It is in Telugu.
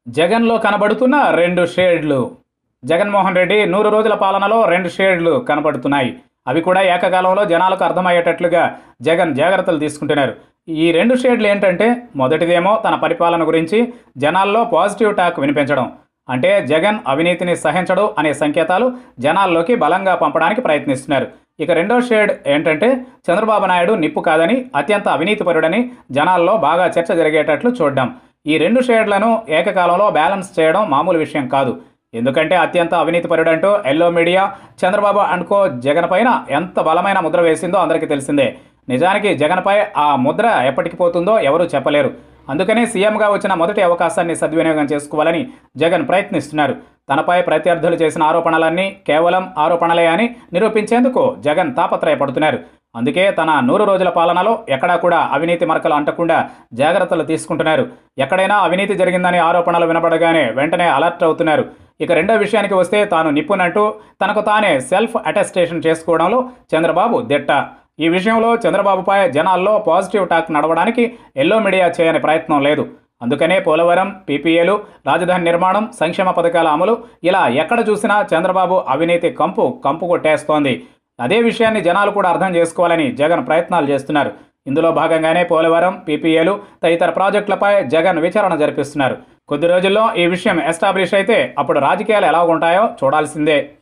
జగన్లో కనబడుతున్న రెండు షేడ్లు జగన్మోహన్ రెడ్డి నూరు రోజుల పాలనలో రెండు షేడ్లు కనబడుతున్నాయి అవి కూడా ఏకకాలంలో జనాలకు అర్థమయ్యేటట్లుగా జగన్ జాగ్రత్తలు తీసుకుంటున్నారు ఈ రెండు షేడ్లు ఏంటంటే మొదటిదేమో తన పరిపాలన గురించి జనాల్లో పాజిటివ్ టాక్ వినిపించడం అంటే జగన్ అవినీతిని సహించడు అనే సంకేతాలు జనాల్లోకి బలంగా పంపడానికి ప్రయత్నిస్తున్నారు ఇక రెండో షేడ్ ఏంటంటే చంద్రబాబు నాయుడు నిప్పు కాదని అత్యంత అవినీతిపరుడని జనాల్లో బాగా చర్చ జరిగేటట్లు చూడడం ఈ రెండు షేడ్లను ఏకకాలంలో బ్యాలెన్స్ చేయడం మామూలు విషయం కాదు ఎందుకంటే అత్యంత అవినీతిపరుడంటూ ఎల్లో మీడియా చంద్రబాబు అనుకో జగన్ పైన ఎంత బలమైన ముద్ర వేసిందో అందరికీ తెలిసిందే నిజానికి జగన్పై ఆ ముద్ర ఎప్పటికి పోతుందో ఎవరూ చెప్పలేరు అందుకనే సీఎంగా వచ్చిన మొదటి అవకాశాన్ని సద్వినియోగం చేసుకోవాలని జగన్ ప్రయత్నిస్తున్నారు తనపై ప్రత్యర్థులు చేసిన ఆరోపణలన్నీ కేవలం ఆరోపణలే అని నిరూపించేందుకు జగన్ తాపత్రయపడుతున్నారు అందుకే తన నూరు రోజుల పాలనలో ఎక్కడా కూడా అవినీతి మరకలు అంటకుండా జాగ్రత్తలు తీసుకుంటున్నారు ఎక్కడైనా అవినీతి జరిగిందని ఆరోపణలు వినపడగానే వెంటనే అలర్ట్ అవుతున్నారు ఇక రెండో విషయానికి వస్తే తాను నిప్పునంటూ తనకు తానే సెల్ఫ్ అటెస్టేషన్ చేసుకోవడంలో చంద్రబాబు దిట్ట ఈ విషయంలో చంద్రబాబుపై జనాల్లో పాజిటివ్ టాక్ నడవడానికి ఎల్లో మీడియా చేయని ప్రయత్నం లేదు అందుకనే పోలవరం పీపీఏలు రాజధాని నిర్మాణం సంక్షేమ పథకాల అమలు ఇలా ఎక్కడ చూసినా చంద్రబాబు అవినీతి కంపు కంపు కొట్టేస్తోంది అదే విషయాన్ని జనాలు కూడా అర్థం చేసుకోవాలని జగన్ ప్రయత్నాలు చేస్తున్నారు ఇందులో భాగంగానే పోలవరం పీపీఏలు తదితర ప్రాజెక్టులపై జగన్ విచారణ జరిపిస్తున్నారు కొద్ది రోజుల్లో ఈ విషయం ఎస్టాబ్లిష్ అయితే అప్పుడు రాజకీయాలు ఎలా ఉంటాయో చూడాల్సిందే